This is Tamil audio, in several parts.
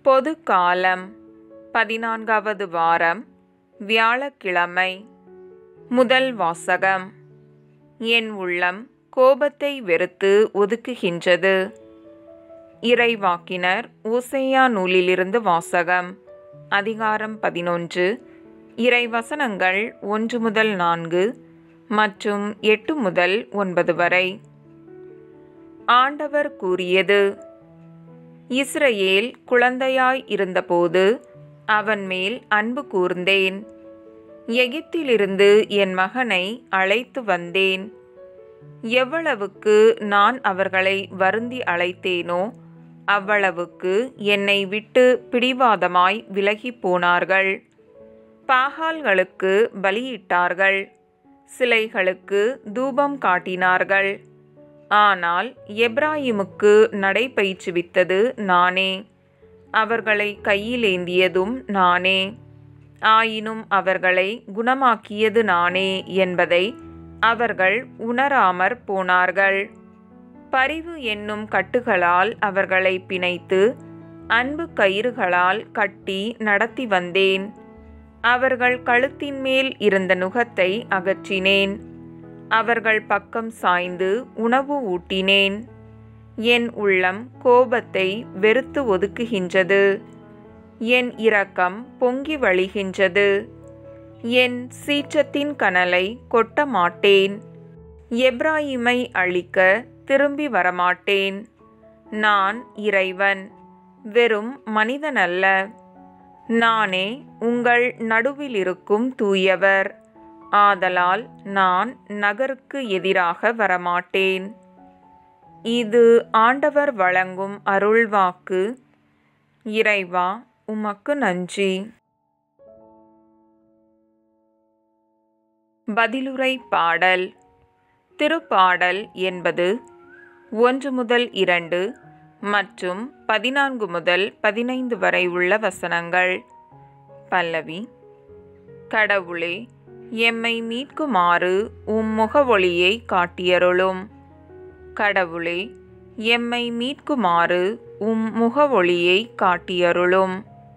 பொது காலம் பதினான்காவது வாரம் வியாழக்கிழமை முதல் வாசகம் என் உள்ளம் கோபத்தை வெறுத்து ஒதுக்குகின்றது இறைவாக்கினர் ஓசையா நூலிலிருந்து வாசகம் அதிகாரம் பதினொன்று இறைவசனங்கள் ஒன்று முதல் நான்கு மற்றும் எட்டு முதல் ஒன்பது வரை ஆண்டவர் கூறியது இஸ்ரவேல் குழந்தையாய் இருந்தபோது அவன் மேல் அன்பு கூர்ந்தேன் எகிப்திலிருந்து என் மகனை அழைத்து வந்தேன் எவ்வளவுக்கு நான் அவர்களை வருந்தி அழைத்தேனோ அவ்வளவுக்கு என்னை விட்டு பிடிவாதமாய் விலகிப் போனார்கள் பாகால்களுக்கு பலியிட்டார்கள் சிலைகளுக்கு தூபம் காட்டினார்கள் ஆனால் எப்ராயிமுக்கு நடைபயிற்றுவித்தது நானே அவர்களை கையிலேந்தியதும் நானே ஆயினும் அவர்களை குணமாக்கியது நானே என்பதை அவர்கள் உணராமற் போனார்கள் பரிவு என்னும் கட்டுகளால் அவர்களை பிணைத்து அன்பு கயிறுகளால் கட்டி நடத்தி வந்தேன் அவர்கள் கழுத்தின் மேல் இருந்த நுகத்தை அகற்றினேன் அவர்கள் பக்கம் சாய்ந்து உணவு ஊட்டினேன் என் உள்ளம் கோபத்தை வெறுத்து ஒதுக்குகின்றது என் இரக்கம் பொங்கி வழிகின்றது என் சீற்றத்தின் கனலை கொட்ட மாட்டேன் எப்ராயிமை அழிக்க திரும்பி வரமாட்டேன் நான் இறைவன் வெறும் மனிதனல்ல நானே உங்கள் நடுவில் இருக்கும் தூயவர் ஆதலால் நான் நகருக்கு எதிராக வரமாட்டேன் இது ஆண்டவர் வழங்கும் அருள்வாக்கு இறைவா உமக்கு நன்றி பதிலுரை பாடல் திருப்பாடல் என்பது ஒன்று முதல் இரண்டு மற்றும் பதினான்கு முதல் பதினைந்து வரை உள்ள வசனங்கள் பல்லவி கடவுளே எம்மை மீட்குமாறு உம் முகவொளியை காட்டியருளும் கடவுளே எம்மை மீட்குமாறு உம் முகவொளியை காட்டியருளும்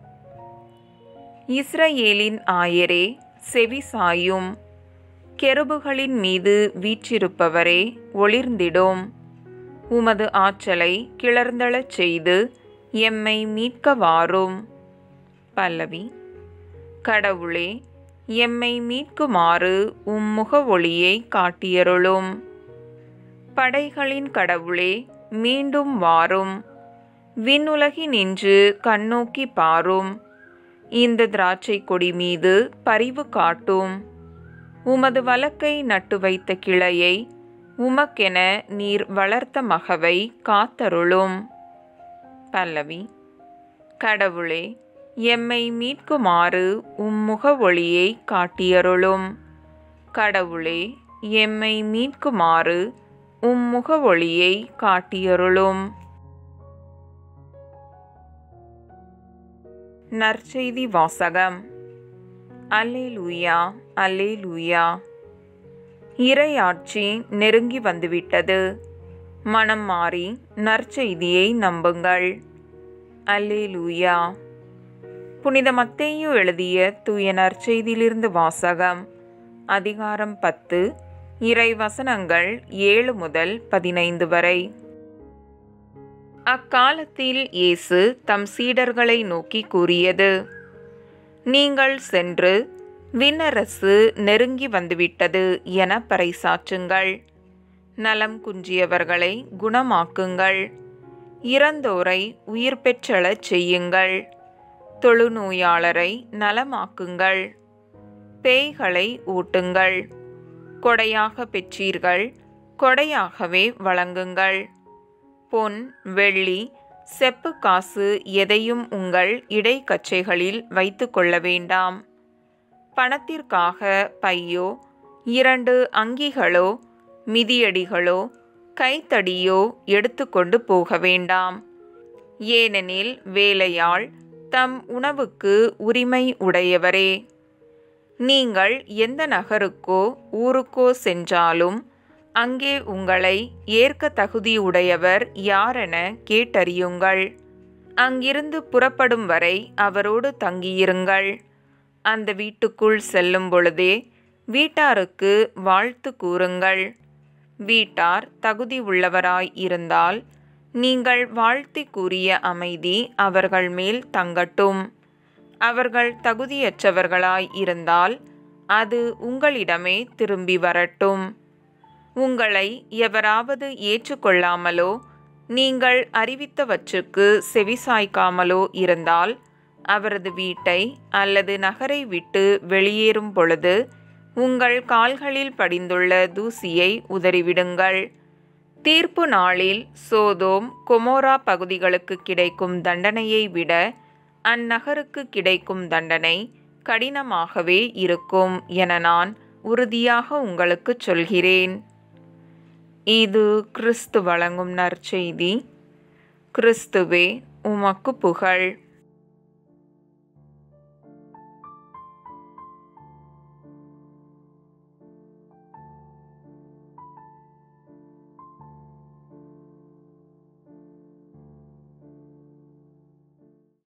இஸ்ரவேலின் ஆயரே செவி சாயும் கெருபுகளின் மீது வீற்றிருப்பவரே ஒளிர்ந்திடும் உமது ஆற்றலை கிளர்ந்தளச் செய்து எம்மை மீட்க வாரும் பல்லவி கடவுளே எம்மை மீட்குமாறு உம் முகவொளியை காட்டியருளும் படைகளின் கடவுளே மீண்டும் வாரும் விண்ணுலகினின்று கண்ணோக்கி பாரும் இந்த திராட்சை கொடி மீது பரிவு காட்டும் உமது வழக்கை நட்டு வைத்த கிளையை உமக்கென நீர் வளர்த்த மகவை காத்தருளும் பல்லவி கடவுளே எம்மை மீட்குமாறு உம் முகவொளியை காட்டியருளும் கடவுளே எம்மை மீட்குமாறு உம் முகவொளியை காட்டியருளும் நற்செய்தி வாசகம் அல்லேலூயா அல்லேலூயா இறையாட்சி நெருங்கி வந்துவிட்டது மனம் மாறி நற்செய்தியை நம்புங்கள் அல்லேலூயா புனித மத்தேயு எழுதிய தூய நற்செய்தியிலிருந்து வாசகம் அதிகாரம் பத்து இறை வசனங்கள் ஏழு முதல் பதினைந்து வரை அக்காலத்தில் இயேசு தம் சீடர்களை நோக்கி கூறியது நீங்கள் சென்று விண்ணரசு நெருங்கி வந்துவிட்டது என பறைசாற்றுங்கள் நலம் குன்றியவர்களை குணமாக்குங்கள் இறந்தோரை உயிர் பெற்றெழச் செய்யுங்கள் தொழுநோயாளரை நலமாக்குங்கள் பேய்களை ஊட்டுங்கள் கொடையாக பெற்றீர்கள் கொடையாகவே வழங்குங்கள் பொன் வெள்ளி செப்பு காசு எதையும் உங்கள் இடைக்கச்சைகளில் வைத்து கொள்ள வேண்டாம் பணத்திற்காக பையோ இரண்டு அங்கிகளோ மிதியடிகளோ கைத்தடியோ எடுத்துக்கொண்டு போக வேண்டாம் ஏனெனில் வேலையாள் தம் உணவுக்கு உரிமை உடையவரே நீங்கள் எந்த நகருக்கோ ஊருக்கோ சென்றாலும் அங்கே உங்களை ஏற்க தகுதியுடையவர் யாரென கேட்டறியுங்கள் அங்கிருந்து புறப்படும் வரை அவரோடு தங்கியிருங்கள் அந்த வீட்டுக்குள் செல்லும் பொழுதே வீட்டாருக்கு வாழ்த்து கூறுங்கள் வீட்டார் தகுதி உள்ளவராய் இருந்தால் நீங்கள் வாழ்த்தி கூறிய அமைதி அவர்கள் மேல் தங்கட்டும் அவர்கள் தகுதியற்றவர்களாய் இருந்தால் அது உங்களிடமே திரும்பி வரட்டும் உங்களை எவராவது ஏற்றுக்கொள்ளாமலோ நீங்கள் அறிவித்தவற்றுக்கு செவிசாய்க்காமலோ இருந்தால் அவரது வீட்டை அல்லது நகரை விட்டு வெளியேறும் பொழுது உங்கள் கால்களில் படிந்துள்ள தூசியை உதறிவிடுங்கள் தீர்ப்பு நாளில் சோதோம் கொமோரா பகுதிகளுக்கு கிடைக்கும் தண்டனையை விட அந்நகருக்கு கிடைக்கும் தண்டனை கடினமாகவே இருக்கும் என நான் உறுதியாக உங்களுக்கு சொல்கிறேன் இது கிறிஸ்து வழங்கும் நற்செய்தி கிறிஸ்துவே உமக்கு புகழ்